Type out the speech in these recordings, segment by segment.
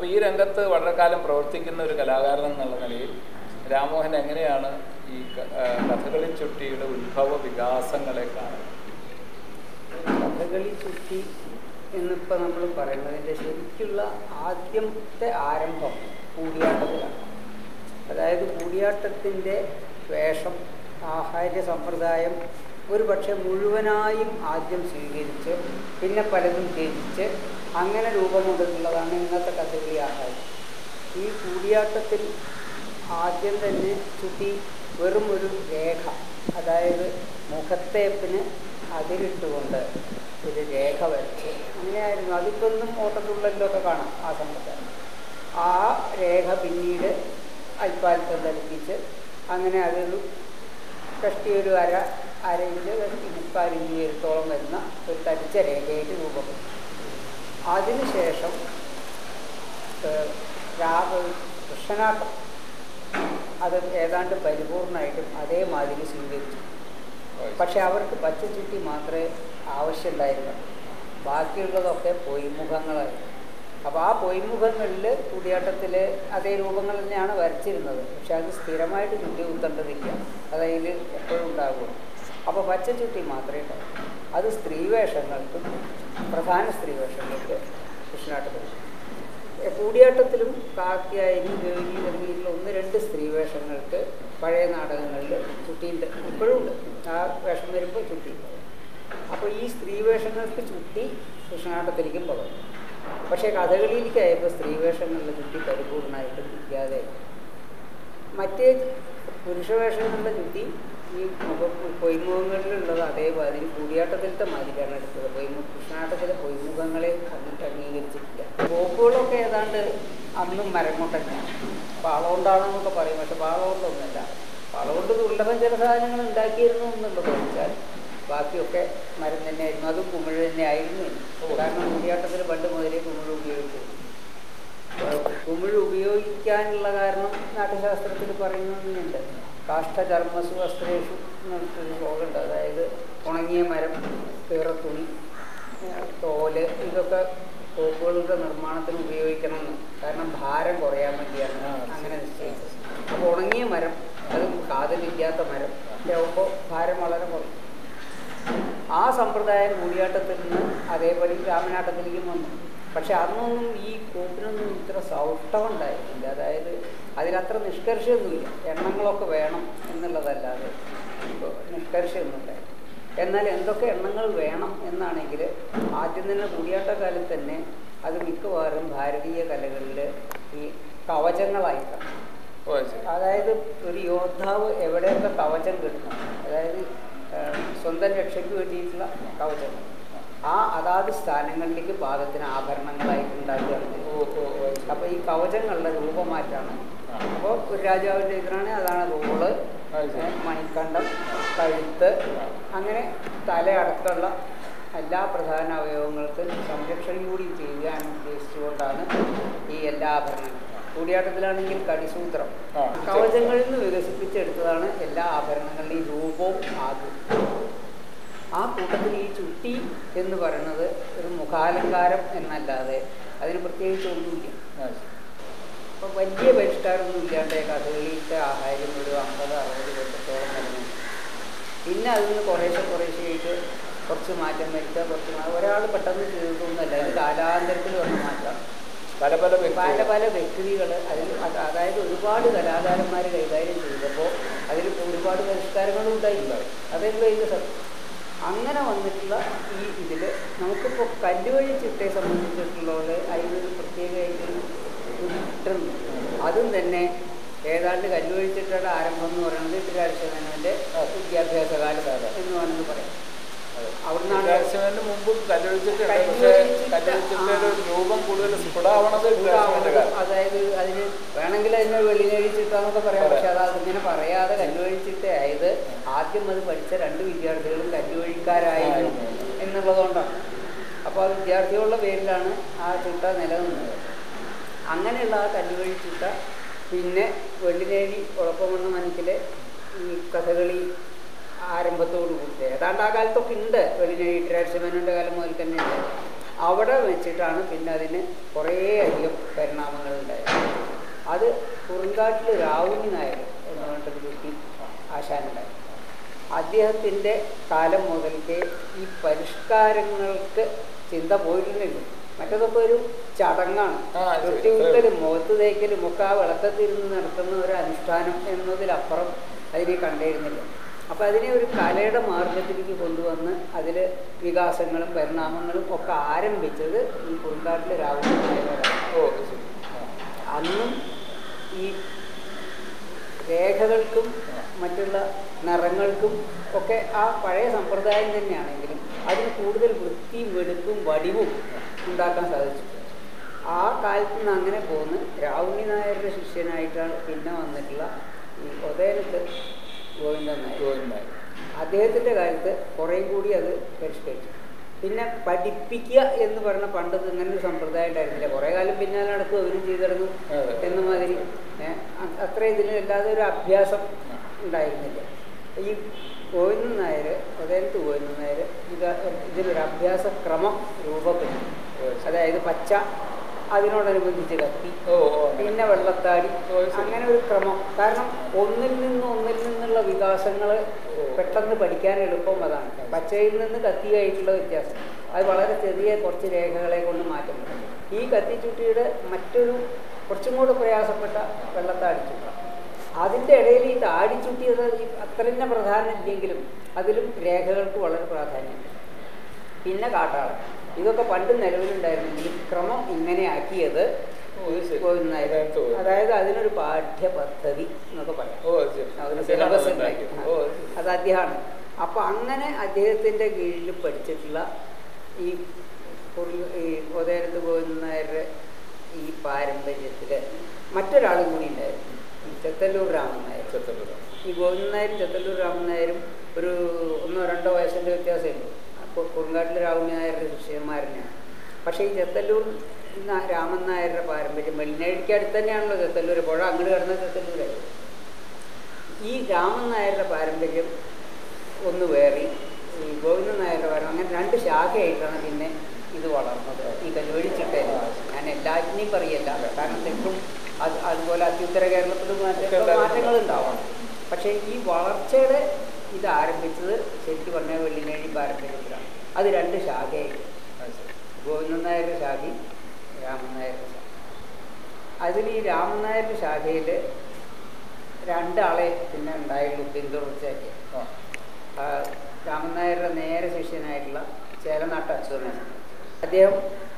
അപ്പോൾ ഈ രംഗത്ത് വളരെ കാലം പ്രവർത്തിക്കുന്ന ഒരു കലാകാരൻ എന്നുള്ള നിലയിൽ രാമോഹൻ എങ്ങനെയാണ് ഈ ക- ആ, കഥകളി ചുട്ടിയുടെ ഉത്ഭവ വികാസങ്ങളെ കാണുന്നത് കഥകളി ചുറ്റി എന്നിപ്പോൾ നമ്മൾ പറയുന്നതിൻ്റെ ശരിക്കുള്ള ആദ്യത്തെ ആരംഭം കൂടിയാട്ടത്തിലാണ് അതായത് കൂടിയാട്ടത്തിൻ്റെ വേഷം ആഹാര്യ സമ്പ്രദായം ഒരു പക്ഷെ മുഴുവനായും ആദ്യം സ്വീകരിച്ച് പിന്നെ പലതും ത്യജിച്ച് അങ്ങനെ രൂപം കൊണ്ടിട്ടുള്ളതാണ് ഇന്നത്തെ കഥകളി ആഹാരം ഈ കൂടിയാട്ടത്തിൽ ആദ്യം തന്നെ ചുറ്റി വെറും ഒരു രേഖ അതായത് മുഖത്തേപ്പിന് അതിരിട്ടുകൊണ്ട് ഒരു രേഖ വരച്ച് അങ്ങനെയായിരുന്നു അതിപ്പൊന്നും ഓട്ടത്തുള്ളലിലൊക്കെ കാണാം ആ സമ്പ്രദായം ആ രേഖ പിന്നീട് അല്പാൽപ്പം ധരിപ്പിച്ച് അങ്ങനെ അതൊരു കഷ്ടി ഒരു അര അര ഇഞ്ച് കഷ്ടി മുക്കാൽ ഇഞ്ച് ഉയരത്തോളം വരുന്ന ഒരു തടിച്ച രേഖയായിട്ട് രൂപപ്പെട്ടു അതിനുശേഷം ഏഹ്, രാ- കൃഷ്ണനാട്ടം അത് ഏതാണ്ട് പരിപൂർണമായിട്ടും അതേമാതിരി സ്വീകരിച്ചു പക്ഷെ അവർക്ക് പച്ച ചുറ്റി മാത്രമേ ആവശ്യമുണ്ടായിരുന്നുള്ളൂ ബാക്കിയുള്ളതൊക്കെ പൊയ്മുഖങ്ങളായിരുന്നു അപ്പോൾ ആ പൊയ്മുഖങ്ങളിൽ കൂടിയാട്ടത്തിൽ അതേ രൂപങ്ങൾ തന്നെയാണ് വരച്ചിരുന്നത് പക്ഷെ അത് സ്ഥിരമായിട്ട് ചുറ്റി കുത്തേണ്ടതില്ല അതതിൽ എപ്പോഴും ഉണ്ടാകും അപ്പോൾ പച്ച ചുറ്റി മാത്രമേ ഉണ്ടാവൂ അത് സ്ത്രീവേഷങ്ങൾക്കും പ്രധാന സ്ത്രീവേഷങ്ങൾക്ക് കൃഷ്ണാട്ടത്തിൽ കൂടിയാട്ടത്തിലും കാക്കിയായാലും ഗൗരി തുടങ്ങിയിട്ടുള്ള ഒന്ന് രണ്ട് സ്ത്രീവേഷങ്ങൾക്ക് പഴയ നാടകങ്ങളിൽ ചുട്ടിയുണ്ട് ഇപ്പോഴും ഉണ്ട് ആ വേഷം വരുമ്പോൾ ചുട്ടി അപ്പോൾ ഈ സ്ത്രീവേഷങ്ങൾക്ക് ചുട്ടി കൃഷ്ണനാട്ടത്തിലേക്കും പകർന്നു പക്ഷേ കഥകളിയിലേക്കായപ്പോൾ സ്ത്രീവേഷങ്ങളിൽ ചുട്ടി പരിപൂർണമായിട്ടും ഇല്ലാതെ മറ്റേ പുരുഷവേഷങ്ങളുടെ ചുറ്റി ഈ മുഖ പൊയ്മുഖങ്ങളിലുള്ളത് അതേമാതിരി കൂടിയാട്ടത്തിലത്തെ മാതിരിയാണ് എടുത്തത് പൊയ്മു കൃഷ്ണാട്ടത്തിലെ പൊയ്മുഖങ്ങളെ കണ്ടിട്ട് അംഗീകരിച്ചിട്ടില്ല പോക്കുകളൊക്കെ ഏതാണ്ട് അന്നും മരം കൊണ്ട് തന്നെയാണ് പാളകൊണ്ടാണെന്നൊക്കെ പറയും പക്ഷെ പാളകൊണ്ടൊന്നുമല്ല പാളകൊണ്ട് ദുർലഭം ചില സാധനങ്ങൾ ഉണ്ടാക്കിയിരുന്നു എന്നുള്ളത് വെച്ചാൽ ബാക്കിയൊക്കെ മരം തന്നെയായിരുന്നു അതും കുമിഴ് തന്നെയായിരുന്നു കാരണം കൂടിയാട്ടത്തിൽ പണ്ട് മുതലേ കുമിഴ് ഉപയോഗിച്ചിരുന്നു കുമിഴ് ഉപയോഗിക്കാനുള്ള കാരണം നാട്യശാസ്ത്രത്തിൽ പറയുന്നുണ്ട് കാഷ്ടചർമ്മസു വസ്ത്രേഷു എന്നൊരു ശ്ലോകമുണ്ട് അതായത് ഉണങ്ങിയ മരം കീറത്തുണി ഏഹ് തോല് ഇതൊക്കെ തോക്കുകളുടെ നിർമ്മാണത്തിന് ഉപയോഗിക്കണം എന്ന് കാരണം ഭാരം കുറയാൻ വേണ്ടിയാണ് അങ്ങനെ നിശ്ചയിച്ചത് അപ്പോൾ ഉണങ്ങിയ മരം അത് കാതലില്ലാത്ത മരം ആകുമ്പോൾ ഭാരം വളരെ കുറയും ആ സമ്പ്രദായം കൂടിയാട്ടത്തിൽ നിന്ന് അതേപടി രാമനാട്ടത്തിലേക്കും വന്നു പക്ഷെ അന്നൊന്നും ഈ കൂപ്പിനൊന്നും ഇത്ര സൗഷ്ടം ഉണ്ടായിരുന്നില്ല അതായത് അതിലത്ര നിഷ്കർഷയൊന്നുമില്ല എണ്ണങ്ങളൊക്കെ വേണം എന്നുള്ളതല്ലാതെ ഇപ്പോൾ നിഷ്കർഷയൊന്നുമില്ല എന്നാൽ എന്തൊക്കെ എണ്ണങ്ങൾ വേണം എന്നാണെങ്കിൽ ആദ്യം തന്നെ കൂടിയാട്ടക്കാലത്ത് തന്നെ അത് മിക്കവാറും ഭാരതീയ കലകളിൽ ഈ കവചങ്ങളായിട്ടാണ് ഓ ശരി അതായത് ഒരു യോദ്ധാവ് എവിടെയൊക്കെ കവചം കിട്ടണം അതായത് ആ, സ്വന്തം രക്ഷയ്ക്ക് വേണ്ടിയിട്ടുള്ള കവചങ്ങൾ ആ അതാത് സ്ഥാനങ്ങളിലേക്ക് പാദത്തിന് ആഭരണങ്ങളായിട്ട് ഉണ്ടാക്കുകയാണ് ഓ ഓ ഓ ശരി. അപ്പോൾ ഈ കവചങ്ങളുടെ രൂപമാറ്റാണ് അപ്പോൾ ഒരു രാജാവിൻ്റെ ഇതിനാണ് അതാണ് റോള് അത് ശരി. ഏ, മണിക്കണ്ടം കഴുത്ത് അങ്ങനെ തല അടക്കമുള്ള എല്ലാ പ്രധാന അവയവങ്ങൾക്കും സംരക്ഷണം കൂടി ചെയ്യാൻ ഉദ്ദേശിച്ചുകൊണ്ടാണ് ഈ എല്ലാ ആഭരണങ്ങളും കൂടിയാട്ടത്തിലാണെങ്കിൽ കടിസൂത്രം ആ, കവചങ്ങളിൽ നിന്ന് വികസിപ്പിച്ചെടുത്തതാണ് എല്ലാ ആഭരണങ്ങളുടെയും രൂപവും ആദ്യം ആ കൂട്ടത്തിൽ ഈ ചുട്ടി എന്ന് പറയുന്നത് ഒരു മുഖാലങ്കാരം എന്നല്ലാതെ അതിന് പ്രത്യേകിച്ച് ഒന്നുമില്ല ആ ശരി. അപ്പോൾ വലിയ പരിഷ്കാരമൊന്നും ഇല്ലാണ്ട് കഥകളിയിലത്തെ ആഹാരം ഒരു അമ്പത് അറുപത് കൊല്ലത്തോളം നടന്നു പിന്നെ അതിൽ നിന്ന് കുറേശ്ശെ കുറേശ്ശെയായിട്ട് കുറച്ച് മാറ്റം വരുത്തുക കുറച്ച് മാ- ഒരാൾ പെട്ടെന്ന് ചെയ്തതൊന്നുമല്ല ഇത് കാലാന്തരത്തിൽ വന്ന മാറ്റം പല പല പല വ്യക്തികൾ പല വ്യക്തികൾ അതിൽ അത് അതായത് ഒരുപാട് കലാകാരന്മാർ കൈകാര്യം ചെയ്തപ്പോൾ അതിൽ ഒരുപാട് പരിഷ്കാരങ്ങളും ഉണ്ടായില്ല അതെന്താ ഇത് സത്യം അങ്ങനെ വന്നിട്ടുള്ള ഈ ഇതിൽ നമുക്കിപ്പോൾ കല്ലുവഴി ചിട്ടയെ സംബന്ധിച്ചിട്ടുള്ളത് അതിനൊരു പ്രത്യേകമായിട്ടൊരു ഒരു ചിട്ടുണ്ട് അതും തന്നെ ഏതാണ്ട് കല്ലുവഴി ചിട്ടയുടെ ആരംഭം എന്ന് പറയുന്നത് ഇട്ടിരാഴ്ചമേനോൻ്റെ വിദ്യാഭ്യാസ കാലത്താണ് എന്ന് വേണമെങ്കിൽ പറയാം അവിടുന്നാണ് വികാസത്തിന് മുമ്പും കല്ലുവെച്ചിട്ടുണ്ട് പക്ഷേ കല്ലുവെച്ചിട്ട് കല്ലുവെച്ചിട്ട് ഒരു ആ. രൂപം കൂടുതൽ സ്ഫുടാവണത് വികാസത്തിന്റെ കാലം അതായത് അതിന് വേണമെങ്കിൽ അതിനെ വെള്ളിനഴിച്ചിട്ടാന്നൊക്കെ പറയാം പക്ഷെ അത് അതിങ്ങനെ പറയാതെ കല്ലുവഴിച്ചിട്ട് ആയത് ആദ്യം അത് പഠിച്ച രണ്ട് വിദ്യാർത്ഥികളും കല്ലുവഴിക്കാരായിരുന്നു എന്നുള്ളതുകൊണ്ടാണ് അപ്പോൾ ആ വിദ്യാർത്ഥികളുടെ പേരിലാണ് ആ ചിട്ട നിലനിന്നത് അങ്ങനെയുള്ള ആ കല്ലുവഴി ചിട്ട പിന്നെ വെള്ളിനേഴി ഉളപ്പമണ്ണ മനസ്സിലെ ഈ കഥകളി ആരംഭത്തോടു കൂടി ഏതാണ്ട് ആ കാലത്തൊക്കെ ഉണ്ട് വെള്ളിനേഴി ഇട്ടരാഴ്ചമേനോൻ്റെ കാലം മുതൽ തന്നെ ഉണ്ട് അവിടെ വെച്ചിട്ടാണ് പിന്നെ അതിന് കുറേ അധികം പരിണാമങ്ങൾ ഉണ്ടായത് അത് കുറുങ്കാട്ടിൽ രാവുണ്ണി നായർ എന്ന് പറഞ്ഞിട്ടൊരു വ്യക്തി ആശാനുണ്ടായി അദ്ദേഹത്തിൻ്റെ കാലം മുതൽക്കേ ഈ പരിഷ്കാരങ്ങൾക്ക് ചിന്ത പോയിരുന്നില്ല മറ്റതൊക്കെ ഒരു ചടങ്ങാണ് ആ, ശരി. തൊട്ടിമുക്കലും മുഖത്ത് തേക്കലും ഒക്കെ ആ വിളക്കത്തിരുന്ന് നടത്തുന്ന ഒരു അനുഷ്ഠാനം എന്നതിലപ്പുറം അതിനെ കണ്ടിരുന്നില്ല അപ്പോൾ അതിനെ ഒരു കലയുടെ മാർഗത്തിലേക്ക് കൊണ്ടുവന്ന് അതിൽ വികാസങ്ങളും പരിണാമങ്ങളും ഒക്കെ ആരംഭിച്ചത് ഈ കുറുങ്കാട്ടിലെ രാഹുൽ നായരാണ് ഓ ശരി ആ. അന്നും ഈ രേഖകൾക്കും മറ്റുള്ള നിറങ്ങൾക്കും ഒക്കെ ആ പഴയ സമ്പ്രദായം തന്നെയാണെങ്കിലും അതിന് കൂടുതൽ വൃത്തിയും വെടുപ്പും വടിവും ഉണ്ടാക്കാൻ സാധിച്ചു ആ കാലത്ത് നിന്ന് അങ്ങനെ പോന്ന് രാവുണ്ണി നായരുടെ ശിഷ്യനായിട്ടാണ് പിന്നെ വന്നിട്ടുള്ള ഈ ഒതേനത്ത് ഗോവിന്ദൻ നായർ ഗോവിന്ദൻ അദ്ദേഹത്തിൻ്റെ കാലത്ത് കുറേ കൂടി അത് പരിഷ്കരിച്ചു പിന്നെ പഠിപ്പിക്കുക എന്ന് പറഞ്ഞ പണ്ട് ഇങ്ങനെ ഒരു സമ്പ്രദായം ഉണ്ടായിരുന്നില്ല കുറേ കാലം പിന്നാലെ നടക്കും അവരും ചെയ്തിടങ്ങും അതെ. എന്ന മാതിരി ഏ, അ- അത്ര ഇതിലല്ലാതെ ഒരു അഭ്യാസം ഉണ്ടായിരുന്നില്ല ഈ ഗോവിന്ദൻ നായർ ഉദയനത്ത് ഗോവിന്ദൻ നായർ ഇത് ഇതിനൊരു അഭ്യാസ ക്രമം രൂപപ്പെടുത്തി അതായത് പച്ച അതിനോടനുബന്ധിച്ച് കത്തി ഓ ഓ അങ്ങനെ. പിന്നെ വെള്ളത്താടി ഓ, ശരി. അങ്ങനെ ഒരു ക്രമം കാരണം ഒന്നിൽ നിന്ന് ഒന്നിൽ നിന്നുള്ള വികാസങ്ങൾ പെട്ടെന്ന് പഠിക്കാൻ എളുപ്പം അതാണ് പച്ചയിൽ നിന്ന് കത്തിയായിട്ടുള്ള വ്യത്യാസം അത് വളരെ ചെറിയ കുറച്ച് രേഖകളെ കൊണ്ട് മാറ്റം വരും. ഈ കത്തിച്ചുട്ടിയുടെ മറ്റൊരു കുറച്ചും കൂടെ പ്രയാസപ്പെട്ട വെള്ളത്താടിച്ചുട്ട അതിൻ്റെ ഇടയിൽ ഈ താടിച്ചുട്ടി അത് ഈ അത്ര തന്നെ പ്രധാനം ഇല്ലെങ്കിലും അതിലും രേഖകൾക്ക് വളരെ പ്രാധാന്യമുണ്ട് പിന്നെ കാട്ടാളൻ ഇതൊക്കെ പണ്ട് നിലവിലുണ്ടായിരുന്നെങ്കിലും ക്രമം ഇങ്ങനെ ആക്കിയത് ഓ, ഇത് ശരി. ഗോവിന്ദൻ നായർ. അതിനകത്ത് പോയി. അതായത് അതിനൊരു പാഠ്യ പദ്ധതി എന്നൊക്കെ പറയാം ഓ ശരി അതിന് അദ്ദേഹമാണ് സിലബസ് ഉണ്ടാക്കിയത്. ഉണ്ടാക്കി ഓ അത് അദ്ദേഹമാണ് അപ്പോൾ അങ്ങനെ അദ്ദേഹത്തിൻ്റെ കീഴിൽ പഠിച്ചിട്ടുള്ള ഈ കുറി- ഈ ഉദയനത്ത് ഗോവിന്ദൻ നായരുടെ ഈ പാരമ്പര്യത്തിൽ മറ്റൊരാളും കൂടി ഉണ്ടായിരുന്നു ഈ ചെത്തല്ലൂർ രാമൻ നായർ ചെത്തല്ലൂർ ഈ ഗോവിന്ദൻ നായരും ചെത്തല്ലൂർ രാമൻ നായരും ഒരു ഒന്നോ രണ്ടോ വയസ്സിൻ്റെ വ്യത്യാസമേ ഉള്ളൂ അപ്പോൾ കുറുങ്കാട്ടിൽ രാമൻ നായരുടെ ശിഷ്യന്മാരനെയാണ് പക്ഷേ ഈ ചെത്തല്ലൂർ നാ- രാമൻ നായരുടെ പാരമ്പര്യം വെള്ളിനേഴിക്ക് അടുത്ത് തന്നെയാണല്ലോ ചെത്തല്ലൂർ പുഴ അങ്ങോട്ട് കിടന്ന ചെത്തല്ലൂരായിരുന്നു ഈ രാമൻ നായരുടെ പാരമ്പര്യം ഒന്ന് വേറി ഈ ഗോവിന്ദൻ നായരുടെ പാരമ്പര്യം അങ്ങനെ രണ്ട് ശാഖയായിട്ടാണ് പിന്നെ ഇത് വളർന്നത് ഈ കല്ലുവഴിച്ചിട്ടേ ഞാൻ എല്ലാറ്റിനെയും പറയല്ല കാരണം തെക്കും അത് അതുപോലെ അത്യുത്തര കേരളത്തിലും ഉണ്ടായിരുന്നു. മാറ്റങ്ങളുണ്ടാവാം പക്ഷേ ഈ വളർച്ചയുടെ ഇത് ആരംഭിച്ചത് ശരിക്കും പറഞ്ഞാൽ വെള്ളിനേഴി പാരമ്പര്യത്തിലാണ് അത് രണ്ട് ശാഖയായി ആ, ശരി. ഗോവിന്ദൻ നായരുടെ ശാഖയും രാമൻ നായരുടെ ശാഖ അതിൽ ഈ രാമൻ നായരുടെ ശാഖയിൽ രണ്ടാളെ പിന്നെ ഉണ്ടായുള്ളൂ പിന്തുടർച്ചയായിട്ട് ആ. ആ, രാമൻ നായരുടെ നേരെ ശിഷ്യനായിട്ടുള്ള ചേലനാട്ട് അച്യുതൻ അദ്ദേഹം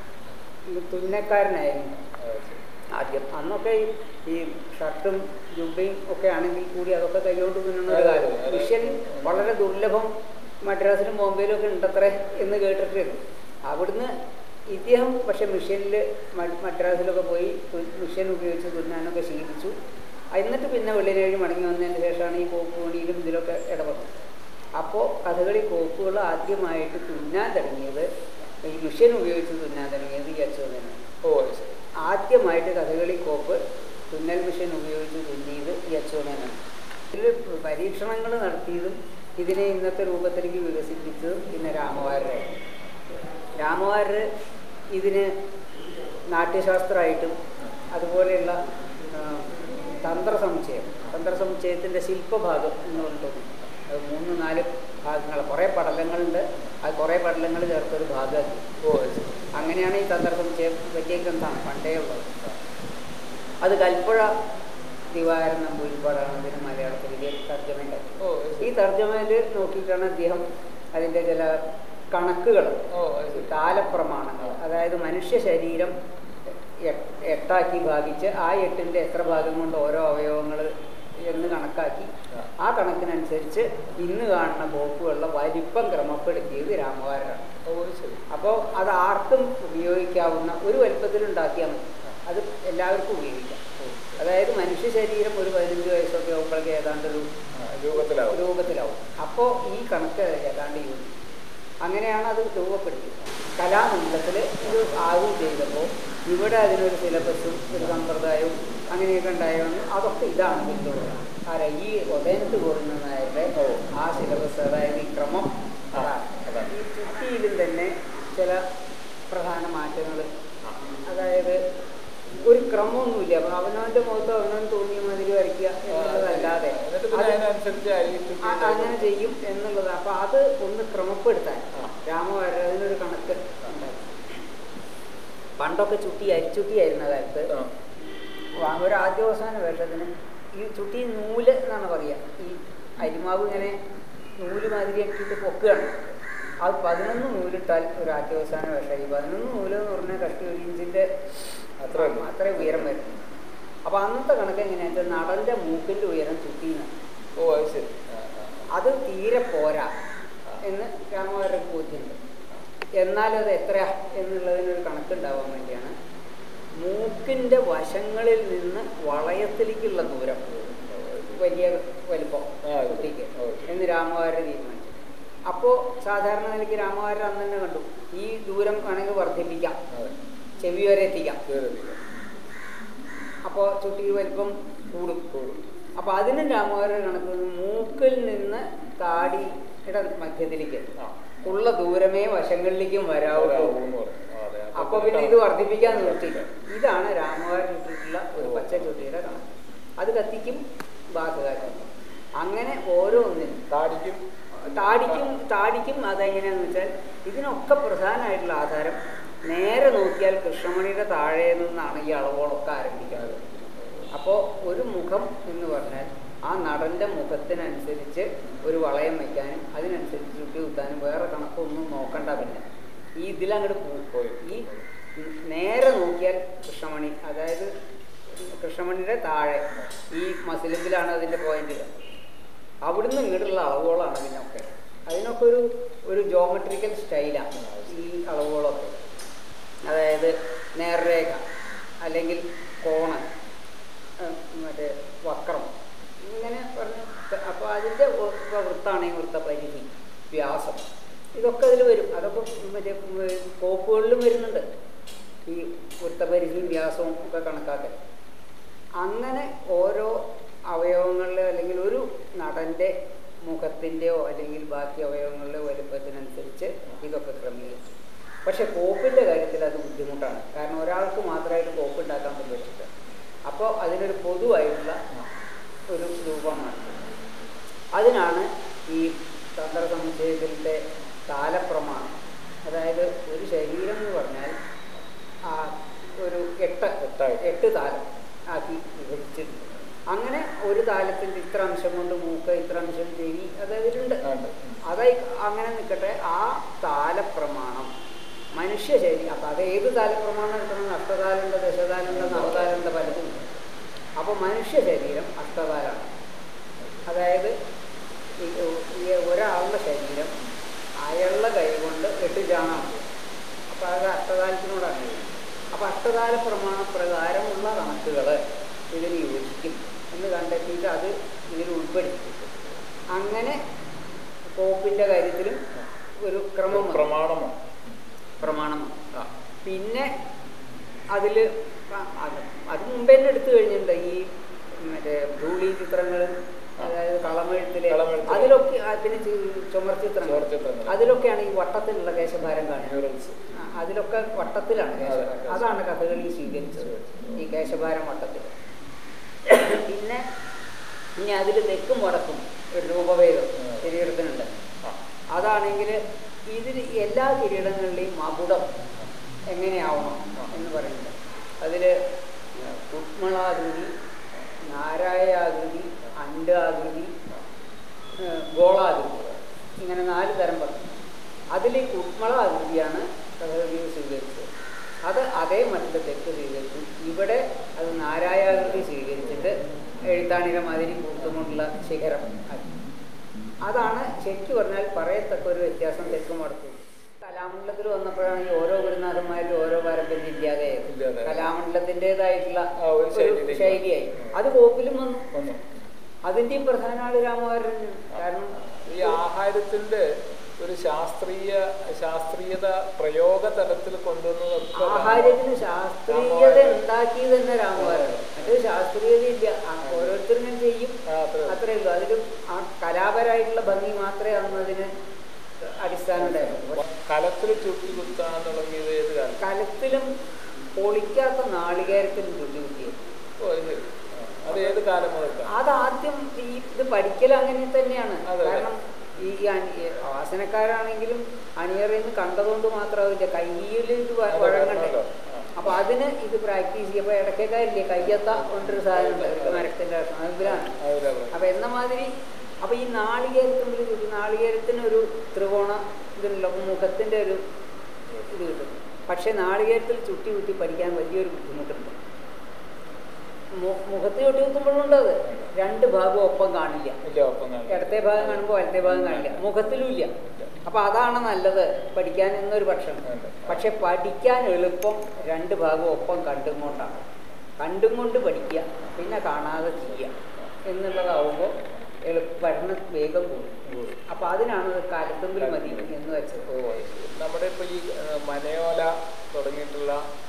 ഈ തുന്നക്കാരനായിരുന്നു ആ, ശരി. ആദ്യം അന്നൊക്കെ ഈ- ഈ ഷർട്ടും ജുബയും ഒക്കെ ആണെങ്കിൽ കൂടി അതൊക്കെ കൈകൊണ്ട് തുന്നുന്ന ഒരു അതെ, കാലം അതെ. മിഷ്യൻ വളരെ ദുർലഭം മദ്രാസിലും ബോംബെയിലും ഒക്കെ ഉണ്ടത്രേ എന്ന് കേട്ടിട്ടുണ്ട് അവിടുന്ന് ഇദ്ദേഹം പക്ഷെ മിഷ്യനിൽ മദ്രാസിലൊക്കെ പോയി തു- മിഷ്യൻ ഉപയോഗിച്ച് തുന്നാനൊക്കെ ശീലിച്ചു എന്നിട്ട് പിന്നെ വെള്ളിനേഴി മടങ്ങി വന്നതിന് ശേഷമാണ് ഈ കോപ്പ് പണിയിലും ഇതിലൊക്കെ ഇടപെട്ടത് അപ്പോൾ കഥകളി കോപ്പുകൾ ആദ്യമായിട്ട് തുന്നാൻ തുടങ്ങിയത് ഈ മിഷ്യൻ ഉപയോഗിച്ച് തുന്നാൻ തുടങ്ങിയത് ഈ അച്യുതനാണ് ഓ ശരി ആദ്യമായിട്ട് കഥകളി കോപ്പ് തുന്നൽ മിഷൻ ഉപയോഗിച്ച് തുന്നിയത് ഈ അച്യുതനാണ് ഇതിൽ പരീക്ഷണങ്ങൾ നടത്തിയതും ഇതിനെ ഇന്നത്തെ രൂപത്തിലേക്ക് വികസിപ്പിച്ചതും പിന്നെ രാമവാരരായിരുന്നു രാമവാരർ ഇതിന് നാട്യശാസ്ത്രമായിട്ടും അതുപോലെയുള്ള ആ, തന്ത്രസമുച്ചയം തന്ത്രസമുച്ചയത്തിൻ്റെ ശില്പഭാഗം എന്ന് പറഞ്ഞിട്ടുണ്ട് അത് മൂന്ന് നാല് ഭാഗങ്ങൾ കുറേ പടലങ്ങളുണ്ട് അത് കുറേ പടലങ്ങൾ ചേർത്തൊരു ഭാഗമാക്കി ഓ ശരി അങ്ങനെയാണ് ഈ തന്ത്രസമുച്ചയം വലിയ ഗ്രന്ഥമാണ് പണ്ടേ ഉള്ളത് അത് കൽപ്പുഴ ദിവാരം നമ്പൂരിപ്പാടാണ് അതിന് മലയാളത്തിലേക്ക് തർജ്ജമ ഉണ്ടാക്കി ഓ ഈ ശരി തർജ്ജമയിൽ നോക്കിയിട്ടാണ് അദ്ദേഹം അതിൻ്റെ ചില കണക്കുകൾ ഓ അത് ശരി കാലപ്രമാണങ്ങൾ അതായത് മനുഷ്യ ശരീരം എ- എട്ടാക്കി ഭാഗിച്ച് ആ എട്ടിൻ്റെ എത്ര ഭാഗം കൊണ്ട് ഓരോ അവയവങ്ങൾ എന്ന് കണക്കാക്കി ആ കണക്കിനനുസരിച്ച് ഇന്ന് കാണുന്ന ബോക്കുകളുടെ വലിപ്പം ക്രമപ്പെടുത്തിയത് രാമവാരനാണ് ഓ ശരി അപ്പോൾ അത് ആർക്കും ഉപയോഗിക്കാവുന്ന ഒരു വലുപ്പത്തിലുണ്ടാക്കിയാൽ മതി അത് എല്ലാവർക്കും ഉപയോഗിക്കാം അതായത് മനുഷ്യ ശരീരം ഒരു പതിനഞ്ച് വയസ്സൊക്കെ ആകുമ്പോഴേക്ക് ഏതാണ്ട് ഒരു ആ, രൂപത്തിലാവും രൂപത്തിലാവും അപ്പോൾ ഈ കണക്ക് ഏതാണ്ട് യോജിക്കും അങ്ങനെയാണ് അത് രൂപപ്പെടുത്തിയത് കലാമണ്ഡലത്തിൽ ഇത് ആദ്യം ചെയ്തപ്പോൾ ഇവിടെ അതിനൊരു സിലബസും ഒരു സമ്പ്രദായവും അങ്ങനെയൊക്കെ ഉണ്ടായിരുന്നു അതൊക്കെ ഇതാണ് പിന്തുടരുക ആരാ ഈ ഉദയനത്ത് കോരുന്ന നായരുടെ ആ സിലബസ് അതായത് ഈ ക്രമം അതാണ് അതാണ്. ഈ ചുറ്റിയിലും തന്നെ ചില പ്രധാന മാറ്റങ്ങൾ അതായത് ഒരു ക്രമമൊന്നുമില്ല അപ്പൊ അവനവന്റെ മുഖത്ത് അവനവൻ തോന്നിയ മാതിരി വരയ്ക്കുക എന്നുള്ളതല്ലാതെ എന്നിട്ട് പിന്നെ അത് അതിനനുസരിച്ച് അരി ചുറ്റി അ- അങ്ങനെ ചെയ്യും എന്നുള്ളത് അപ്പൊ അത് ഒന്ന് ക്രമപ്പെടുത്താൻ രാമവാര അതിനൊരു കണക്ക് ഉണ്ടായി പണ്ടൊക്കെ ചുട്ടി അരിച്ചുട്ടിയായിരുന്ന കാലത്ത് ആ. വാ- ഒരു ആദ്യാവസാന വേഷത്തിന് ഈ ചുട്ടി നൂല് എന്നാണ് പറയുക ഈ അരിമാവ് ഇങ്ങനെ നൂല് മാതിരി ആക്കിയിട്ട് പൊക്കുകയാണ് അത് പതിനൊന്ന് നൂലിട്ടാൽ ഒരു ആദ്യാവസാന വേഷം ഈ പതിനൊന്ന് നൂല് എന്ന് പറഞ്ഞാൽ കഷ്ടി ഒരു ഇഞ്ചിൻ്റെ അത്രേ ഉള്ളൂ. അത്ര ഉയരം വരും അപ്പോൾ അന്നത്തെ കണക്ക് എങ്ങനെയാണെന്ന് വെച്ചാൽ നടൻ്റെ മൂക്കിൻ്റെ ഉയരം ചുട്ടിന്ന് ഓ അത് ശരി ആ, ആ, ആ. അത് തീരെ പോരാ എന്ന് രാമവാരുടെ ബോധ്യമുണ്ട് എന്നാൽ അത് എത്ര എന്നുള്ളതിനൊരു കണക്കുണ്ടാവാൻ വേണ്ടിയാണ് മൂക്കിൻ്റെ വശങ്ങളിൽ നിന്ന് വളയത്തിലേക്കുള്ള ദൂരം വലിയ വലിപ്പം ആ, അത് കുട്ടിക്ക് ഓ. എന്ന് രാമവാരർ തീരുമാനിച്ചു അപ്പോൾ സാധാരണ നിലയ്ക്ക് രാമവാരർ അന്ന് തന്നെ കണ്ടു ഈ ദൂരം വേണമെങ്കിൽ വർദ്ധിപ്പിക്കാം അതെ ചെവി വരെ എത്തിക്കാം ശരി, ശരി. അപ്പോൾ ചുട്ടി വലിപ്പം കൂടും കൂടും. അപ്പോൾ അതിനും രാമവാരർ കണക്കുന്നത് മൂക്കിൽ നിന്ന് താടിയുടെ മധ്യത്തിലേക്ക് ആ. ഉള്ള ദൂരമേ വശങ്ങളിലേക്കും വരാവൂ ഒരാളൂന്ന് പറഞ്ഞു. ആ, അതെ. അപ്പൊ പിന്നെ ഇത് വർദ്ധിപ്പിക്കാൻ നിർത്തില്ല ഇതാണ് രാമവാരൻ ഇട്ടിട്ടുള്ള ഒരു പച്ച ചുട്ടിയുടെ കണക്ക് അത് കത്തിക്കും ബാധകാരം അങ്ങനെ ഓരോന്നിനും താടിക്കും താടിക്കും താടിക്കും അതെങ്ങനെയാന്ന് വെച്ചാൽ ഇതിനൊക്കെ പ്രധാനമായിട്ടുള്ള ആധാരം നേരെ നോക്കിയാൽ കൃഷ്ണമണിയുടെ താഴെ നിന്നാണ് ഈ അളവുകളൊക്കെ ആരംഭിക്കുന്നത് അപ്പോൾ ഒരു മുഖം എന്ന് പറഞ്ഞാൽ ആ നടൻ്റെ മുഖത്തിനനുസരിച്ച് ഒരു വളയം വയ്ക്കാനും അതിനനുസരിച്ച് ചുട്ടി കുത്താനും വേറെ കണക്കൊന്നും നോക്കണ്ട പിന്നെ ഈ ഇതിലങ്ങോട്ട് പോകും പോയി. ഈ നേരെ നോക്കിയാൽ കൃഷ്ണമണി അതായത് കൃഷ്ണമണിയുടെ താഴെ ഈ മസിലിമ്പിലാണ് അതിൻ്റെ പോയിന്റ് അവിടുന്ന് ഇങ്ങോട്ടുള്ള അളവുകളാണ് ഇതിനൊക്കെ അതിനൊക്കെ ഒരു ഒരു ജോമെട്രിക്കൽ സ്റ്റൈലാണ് ഈ അളവുകളൊക്കെ അതായത് നേർരേഖ അല്ലെങ്കിൽ കോണ് ഏഹ് മറ്റേ വക്രം ഇങ്ങനെ പറഞ്ഞ് അപ്പോൾ അതിൻ്റെ വൃത്താണെങ്കിൽ വൃത്തപരിധി വ്യാസം ഇതൊക്കെ അതിൽ വരും അതൊക്കെ മറ്റേ ഉം, കോപ്പുകളിലും വരുന്നുണ്ട് ഈ വൃത്തപരിധിയും വ്യാസവും ഒക്കെ കണക്കാക്കൽ അങ്ങനെ ഓരോ അവയവങ്ങളിലെ അല്ലെങ്കിൽ ഒരു നടൻ്റെ മുഖത്തിൻ്റെയോ അല്ലെങ്കിൽ ബാക്കി അവയവങ്ങളുടെ വലുപ്പത്തിനനുസരിച്ച് ഇതൊക്കെ ക്രമീകരിച്ചു പക്ഷെ കോപ്പിൻ്റെ കാര്യത്തിൽ അത് ബുദ്ധിമുട്ടാണ് കാരണം ഒരാൾക്ക് മാത്രമായിട്ട് കോപ്പ് ഉണ്ടാക്കാൻ പറ്റില്ല അപ്പോൾ അതിനൊരു പൊതുവായിട്ടുള്ള ഒരു രൂപമാണ് അതിനാണ് ഈ തന്ത്രസമുച്ചയത്തിൻ്റെ കാലപ്രമാണം അതായത് ഒരു ശരീരം എന്ന് പറഞ്ഞാൽ ആ ഒരു എട്ട് എട്ടായിട്ട്. എട്ട് താലം ആക്കി വിഭജിച്ചിട്ടുണ്ട് അങ്ങനെ ഒരു താലത്തിൻ്റെ ഇത്ര അംശം കൊണ്ട് മൂക്ക് ഇത്ര അംശം ചെവി അത് അതിലുണ്ട് ആ, ഉണ്ട്. ഉം. അതായി അങ്ങനെ നിൽക്കട്ടെ ആ താലപ്രമാണം മനുഷ്യ ശരീരം അപ്പം അത് ഏത് താലപ്രമാണം എടുക്കണം അഷ്ടതാലുണ്ട് ദശതാലുണ്ട് നവതാലുണ്ട് പലതും അപ്പോൾ മനുഷ്യ ശരീരം അഷ്ടതാലാണ് അതായത് ഈ ഈ ഒരാളുടെ ശരീരം അയാളുടെ കൈ കൊണ്ട് എട്ട് ചാണാണ് അപ്പോൾ അത് അഷ്ടതാലത്തിനോടാണ് അപ്പോൾ അഷ്ടതാല പ്രമാണ പ്രകാരമുള്ള കണക്കുകൾ ഇതിന് യോജിക്കും എന്ന് കണ്ടെത്തിയിട്ട് അത് ഇതിൽ ഉൾപ്പെടുത്തി അങ്ങനെ കോപ്പിൻ്റെ കാര്യത്തിലും ഒരു ക്രമം വന്നു. പ്രമാണമോ പ്രമാണമാണ് ആ പിന്നെ അതിൽ അത് അത് മുമ്പേ തന്നെ എടുത്തു കഴിഞ്ഞിട്ടുണ്ട് ഈ മറ്റേ ധൂളി ചിത്രങ്ങൾ അതായത് കളമെഴുത്തില് കളമെഴുത്തില്. അതിലൊക്കെ ആ, പിന്നെ ചി- ചുമർ ചിത്രങ്ങൾ ചുമർചിത്രങ്ങൾ. അതിലൊക്കെയാണ് ഈ വട്ടത്തിലുള്ള കേശഭാരം കാണുന്നത് മ്യൂറൽസ് ആ, അതിലൊക്കെ വട്ടത്തിലാണ് കേശഭാരം അതെ. അതാണ് കഥകളി സ്വീകരിച്ചത് ഈ കേശഭാരം വട്ടത്തിൽ പിന്നെ ഇനി അതിൽ തെക്കും വടക്കും ഒരു രൂപഭേദം ആ. ശരീരത്തിനുണ്ട് ആ അതാണെങ്കിൽ ഇതിൽ എല്ലാ കിരീടങ്ങളിലെയും മകുടം എങ്ങനെയാവണം എന്ന് പറയുന്നത് അതിൽ കുട്മളാകൃതി നാരായാകൃതി അണ്ടാകൃതി ഏഹ് ഗോളാകൃതി ഇങ്ങനെ നാല് തരം പറഞ്ഞു അതിൽ കുട്മളാകൃതിയാണ് കഥകളി സ്വീകരിച്ചത് അത് അതേ മട്ടിൽ തെക്ക് സ്വീകരിച്ചു ഇവിടെ അത് നാരായാകൃതി സ്വീകരിച്ചിട്ട് എഴുത്താണിയുടെ മാതിരി കൂട്ടുകൊണ്ടുള്ള ശിഖരം ആക്കി അതാണ് ശരിക്കും പറഞ്ഞാൽ പറയത്തക്ക ഒരു വ്യത്യാസം തെക്കും വടക്കും കലാമണ്ഡലത്തിൽ വന്നപ്പോഴാണ് ഈ ഓരോ ഗുരുനാഥന്മാരിലും ഓരോ പാരമ്പര്യം ഇല്ലാതെയായത് ഇല്ലാതായത്. കലാമണ്ഡലത്തിൻ്റെതായിട്ടുള്ള ആ, ഒരു ഒരു ശൈലിയിലേക്ക് ശൈലിയായി അത് കോപ്പിലും വന്നു വന്നു അതിൻ്റെയും പ്രധാന ആള് രാമവാരൻ കാരണം ഈ ആഹാരത്തിന്റെ ഒരു ശാസ്ത്രീയ ശാസ്ത്രീയത പ്രയോഗ തലത്തിൽ കൊണ്ടുവന്നതൊക്കെ ആഹാരത്തിന് ശാസ്ത്രീയത ഉണ്ടാക്കിയത് തന്നെ രാമവാരൻ മറ്റേ ശാസ്ത്രീയത ഇല്ല ആ, ഓരോരുത്തരും ഇങ്ങനെ ചെയ്യും ആ, അത്രേ ഉള്ളൂ. അത്രേ ഉള്ളൂ അതിലും ആ കലാപരമായിട്ടുള്ള ഭംഗി മാത്രമേ അന്ന് അതിന് അടിസ്ഥാനം ഉണ്ടായിരുന്നു കലത്തിൽ ചുട്ടി കുത്താൻ തുടങ്ങിയത് ഏത് കാലം കലത്തിലും പൊളിക്കാത്ത നാളികേരത്തിലും ചുട്ടി കുത്തിയത് ഓ അത് ശരി ആ. അത് ഏത് കാലം മുതൽക്കാണ് അതാദ്യം ഈ ഇത് പഠിക്കൽ അങ്ങനെ തന്നെയാണ് അതെ, അതെ. കാരണം ഈ അണി- ഈ വാസനക്കാരാണെങ്കിലും അണിയറിൽ നിന്ന് കണ്ടതുകൊണ്ട് മാത്രമാവില്ല കയ്യിൽ ഇത് വ- അതെ, വഴങ്ങണ്ടേ വഴങ്ങണമല്ലോ. ആ. അപ്പൊ അതിന് ഇത് പ്രാക്ടീസ് ചെയ്യുമ്പോൾ ഇടയ്ക്കേക്കാരില്ലേ കയ്യത്ത കൊണ്ടൊരു സാധനം ഉണ്ട് ഒരു മരത്തിന്റെ കഷ്ണം അതിലാണ് അതിലാ പറഞ്ഞത്. അപ്പൊ എന്ന മാതിരി അപ്പൊ ഈ നാളികേരത്തുമ്പിൽ ചുറ്റി നാളികേരത്തിന് ഒരു ത്രികോണ ഇതുണ്ടല്ലോ മുഖത്തിന്റെ ഒരു ഇത് കിട്ടും പക്ഷെ നാളികേരത്തിൽ ചുറ്റി കുത്തി പഠിക്കാൻ വലിയൊരു ബുദ്ധിമുട്ടുണ്ട് മു- മുഖത്ത് ചുട്ടി കുത്തുമ്പോഴുണ്ട് അത് രണ്ട് ഭാഗവും ഒപ്പം കാണില്ല ഇല്ല ഒപ്പം കാണും. ഇടത്തെ ഭാഗം കാണുമ്പോൾ വലത്തെ ഭാഗം കാണില്ല മുഖത്തിലും ഇല്ല അപ്പൊ അതാണ് നല്ലത് പഠിക്കാൻ എന്നൊരു പക്ഷം ഉണ്ട്. പക്ഷെ പഠിക്കാൻ എളുപ്പം രണ്ട് ഭാഗവും ഒപ്പം കണ്ടും കൊണ്ടാണ് കണ്ടും കൊണ്ട് പഠിക്കുക പിന്നെ കാണാതെ ചെയ്യുക എന്നുള്ളതാവുമ്പോൾ എളുപ്പ പഠനം വേഗം കൂടും ഉം. അപ്പൊ അതിനാണ് ഇത് കാലത്തുമ്പിൽ മതി എന്ന് വെച്ചത് ഓ, നമ്മുടെ ഇപ്പോൾ ഈ ആ, മനയോല തുടങ്ങിയിട്ടുള്ള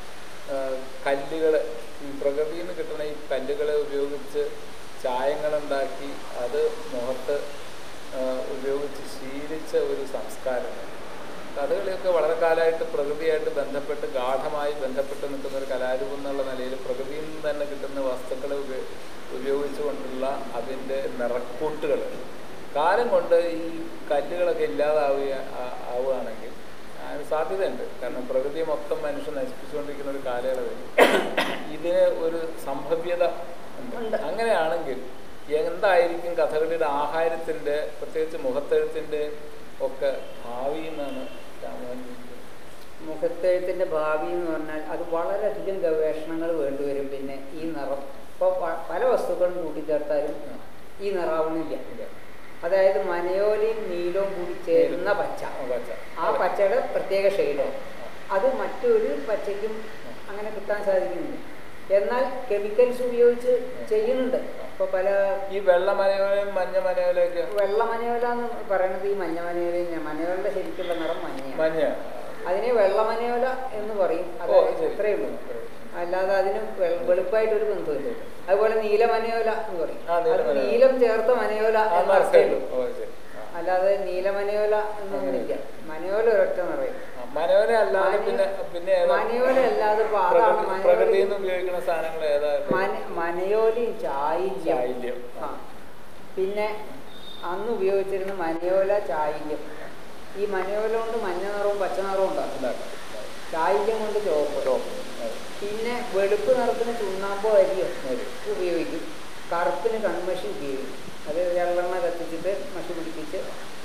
കല്ലുകൾ ഈ പ്രകൃതിയിൽ നിന്ന് കിട്ടുന്ന ഈ കല്ലുകളെ ഉപയോഗിച്ച് ചായങ്ങളുണ്ടാക്കി അത് മുഖത്ത് ആ, ഉപയോഗിച്ച് ശീലിച്ച ഒരു സംസ്കാരം കഥകളിയൊക്കെ വളരെ കാലമായിട്ട് പ്രകൃതിയായിട്ട് ബന്ധപ്പെട്ട് ഗാഠമായി ബന്ധപ്പെട്ട് നിൽക്കുന്ന ഒരു കലാരൂപം എന്നുള്ള നിലയിൽ പ്രകൃതിയിൽ നിന്ന് തന്നെ കിട്ടുന്ന വസ്തുക്കളെ ഉപ- ഉപയോഗിച്ചുകൊണ്ടുള്ള അതിൻ്റെ നിറക്കൂട്ടുകൾ കാലം കൊണ്ട് ഈ കല്ലുകളൊക്കെ ഇല്ലാതാവുക ആ- ആവുകയാണെങ്കിൽ അതിന് സാധ്യതയുണ്ട് കാരണം പ്രകൃതി മൊത്തം മനുഷ്യൻ നശിപ്പിച്ചുകൊണ്ടിരിക്കുന്ന ഒരു കാലയളവിൽ ഇതിന് ഒരു സംഭവ്യത ഉണ്ട് ഉണ്ട്. അങ്ങനെയാണെങ്കിൽ എന്തായിരിക്കും കഥകളിയുടെ ആഹാരത്തിൻ്റെ പ്രത്യേകിച്ച് മുഖത്തെഴുത്തിൻ്റെ ഒക്കെ ഭാവി എന്നാണ് രാമോഹൻ ചിന്തിക്കുന്നത്? മുഖത്തെഴുത്തിൻ്റെ ഭാവി എന്ന് പറഞ്ഞാൽ അത് വളരെയധികം ഗവേഷണങ്ങൾ വേണ്ടിവരും പിന്നെ ഈ നിറം ഇപ്പോൾ പല വസ്തുക്കളും കൂട്ടിച്ചേർത്താലും ഈ നിറാവണില്ല ഇല്ല. അതായത് മനയോലയും നീലവും കൂടി ചേരുന്ന പച്ച ആ, പച്ച. ആ പച്ചയുടെ പ്രത്യേക ഷെയ്ഡ് അത് മറ്റൊരു പച്ചയ്ക്കും അങ്ങനെ കിട്ടാൻ സാധിക്കുന്നില്ല എന്നാൽ കെമിക്കൽസ് ഉപയോഗിച്ച് ചെയ്യുന്നുണ്ട് ഇപ്പോൾ പല ഈ വെള്ള മനയോലയും മഞ്ഞ മനയോലയൊക്കെ വെള്ള മനയോല എന്ന് പറയുന്നത് ഈ മഞ്ഞ മനയോലയും മനയോലയുടെ ശരിക്കുള്ള നിറം മഞ്ഞയാണ് മഞ്ഞ അതിനെ വെള്ളമനയോല എന്ന് പറയും അത് ഓ, ശരി. അത്രയേ ഉള്ളൂ അല്ലാതെ അതിന് വെ- വെളുപ്പായിട്ടൊരു ബന്ധമില്ല അതുപോലെ നീലമനയോല എന്ന് പറയും ആ, അത് നീലമനയോല. നീലം ചേർത്ത മനയോല ആ, എന്ന് മനസ്സിലായി. അർത്ഥമേ ഉള്ളൂ. ഓ, ശരി. ആ. അല്ലാതെ നീലമനയോല എന്നൊന്നുമില്ല മനയോല ഒരൊറ്റ നിറയും ആ, മനോല അല്ലാതെ പിന്നെ പിന്നെ ഏതാ? മനയോല അല്ലാതെ ഇപ്പൊ അതാണ് പ്രകൃതി- മനയോല പ്രകൃതിയിൽ നിന്ന് ഉപയോഗിക്കുന്ന സാധനങ്ങൾ ഏതാ മന- മനയോലയും ചായില്യം ചായില്യം. ആ പിന്നെ അന്ന് ഉപയോഗിച്ചിരുന്ന മനയോല ചായില്യം ഈ മനയോല കൊണ്ട് മഞ്ഞ നിറവും പച്ച നിറവും ഉണ്ടാക്കും ഉണ്ടാക്കാം. ചായില്യം കൊണ്ട് ചുവപ്പ് ചുവപ്പ്. അതെ. പിന്നെ വെളുപ്പ് നിറത്തിന് ചുണ്ണാമ്പോ അരിയോ അരി. ഉപയോഗിക്കും കറുപ്പിന് കൺമഷി ഉപയോഗിക്കും അത് വെള്ളെണ്ണ കത്തിച്ചിട്ട് മഷി പിടിപ്പിച്ച്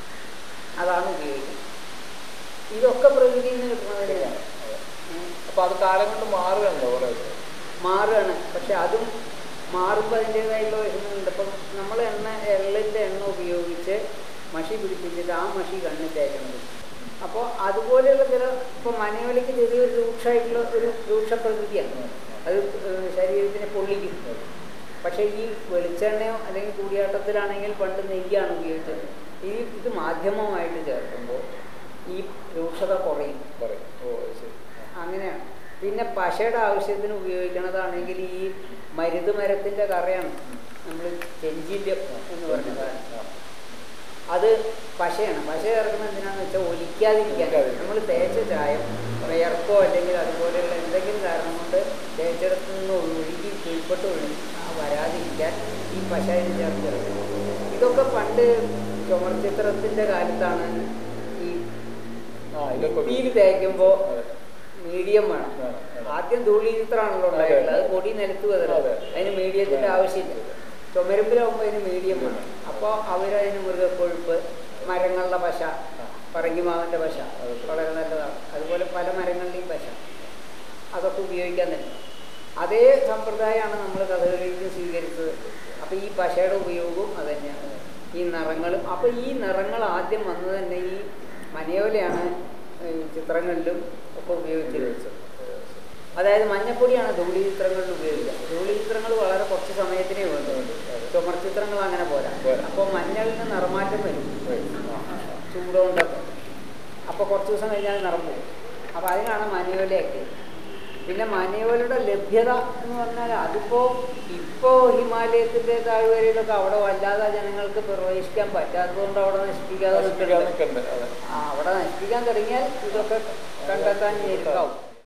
അതാണ് ഉപയോഗിക്കുന്നത് ഇതൊക്കെ പ്രകൃതിയിൽ നിന്ന് കിട്ടുന്നത് തന്നെയാണ് അതെ. ഉം. അപ്പൊ അത് കാലം കൊണ്ട് മാറുകയാണല്ലോ ഓരോ മാറുകയാണ് പക്ഷെ അതും മാറുമ്പോൾ അതിൻ്റെതായിട്ടുള്ള വിഷമങ്ങളുണ്ട് ഇപ്പം നമ്മൾ എണ്ണ എള്ളിൻ്റെ എണ്ണ ഉപയോഗിച്ച് മഷി പിടിപ്പിച്ചിട്ട് ആ മഷി കണ്ണിൽ തേക്കുന്നത് അപ്പോൾ അതുപോലെയുള്ള ചില ഇപ്പോൾ മനയോലയ്ക്ക് ചെറിയൊരു രൂക്ഷമായിട്ടുള്ള ഒരു രൂക്ഷ പ്രകൃതിയാണ് അത് ഏഹ് ശരീരത്തിനെ പൊള്ളിക്കും പക്ഷേ ഈ വെളിച്ചെണ്ണയോ അല്ലെങ്കിൽ കൂടിയാട്ടത്തിലാണെങ്കിൽ പണ്ട് നെയ്യാണ് ഉപയോഗിച്ചത് ഈ ഇത് മാധ്യമമായിട്ട് ചേർക്കുമ്പോൾ ഈ രൂക്ഷത കുറയും പറയും ഓ അത് ശരി അങ്ങനെയാണ് പിന്നെ പശയുടെ ആവശ്യത്തിന് ഉപയോഗിക്കണതാണെങ്കിൽ ഈ മരുത് മരത്തിൻ്റെ കറയാണ് നമ്മൾ ചെഞ്ചില്യം എന്ന് പറയുന്നത് ആ. അത് പശയാണ് പശ ചേർക്കുന്നത് എന്തിനാന്ന് വെച്ചാൽ ഒലിക്കാതിരിക്കാൻ ഒലിക്കാതിരിക്കാൻ. നമ്മൾ തേച്ച ചായം വിയർപ്പോ അല്ലെങ്കിൽ അതുപോലെയുള്ള എന്തെങ്കിലും കാരണം കൊണ്ട് തേച്ചിടത്ത് നിന്ന് ഒഴുകി കീഴ്പ്പെട്ട് ഒഴുകി ആ വരാതിരിക്കാൻ ഈ പശ ഇതിൽ ചേർത്ത് ചേർക്കും ഇതൊക്കെ പണ്ട് ചുമർചിത്രത്തിൻ്റെ കാലത്താണ് ഈ ആ ഇതൊക്കെ ഭിത്തിയിൽ തേക്കുമ്പോൾ അതെ. മീഡിയം വേണം വേണം, വേണം. ആദ്യം ധൂളി ചിത്രമാണല്ലോ ഉണ്ടായിട്ടുള്ളത് അത് പൊടി നിലത്ത് വെതറും അതെ. അതിന് മീഡിയത്തിന്റെ ആവശ്യമില്ല ചുമരുമ്പിലാവുമ്പോൾ അതിന് മീഡിയം വേണം അപ്പോൾ അവരതിന് മൃഗക്കൊഴുപ്പ് മരങ്ങളുടെ പശ പറങ്കിമാവിൻ്റെ പശ അതെ. വളരെ നല്ലതാണ് അതുപോലെ പല മരങ്ങളുടെയും പശ അതൊക്കെ ഉപയോഗിക്കാൻ തന്നെ അതേ സമ്പ്രദായമാണ് നമ്മൾ കഥകളിയിൽ സ്വീകരിച്ചത് അപ്പോൾ ഈ പശയുടെ ഉപയോഗവും അത് തന്നെയാണ് ഈ നിറങ്ങളും അപ്പോൾ ഈ നിറങ്ങൾ ആദ്യം വന്നത് തന്നെ ഈ മനയോലയാണ് ഈ ചിത്രങ്ങളിലും ഒക്കെ ഉപയോഗിച്ചിരുന്നത് അതായത് മഞ്ഞപ്പൊടിയാണ് ധൂളി ചിത്രങ്ങളിൽ ഉപയോഗിക്കുക ധൂളി ചിത്രങ്ങൾ വളരെ കുറച്ച് സമയത്തിനേ വേണ്ടു ചുമർ ചിത്രങ്ങൾ അങ്ങനെ പോരാ പോരാ. അപ്പോൾ മഞ്ഞളിന് നിറമാറ്റം വരും ആ, ആ, ആ. ചൂടുകൊണ്ടൊക്കെ അപ്പോൾ കുറച്ച് ദിവസം കഴിഞ്ഞാൽ നിറം പോകും അപ്പോൾ അതിനാണ് മനുവലയൊക്കെ പിന്നെ മനയോലയുടെ ലഭ്യത എന്ന് പറഞ്ഞാൽ അതിപ്പോൾ ഇപ്പോൾ ഹിമാലയത്തിൻ്റെ താഴ്വരയിലൊക്കെ അവിടെ വല്ലാതെ ജനങ്ങൾക്ക് പ്രവേശിക്കാൻ പറ്റാത്തതുകൊണ്ട് അവിടെ നശിപ്പിക്കാതെ നശിപ്പിക്കാൻ നിൽക്കുന്നുണ്ട് നിൽക്കുന്നുണ്ട് അതെ ആ അവിടെ നശിപ്പിക്കാൻ തുടങ്ങിയാൽ ഇതൊക്കെ കണ്ടെത്താൻ ഞെരുക്കാവും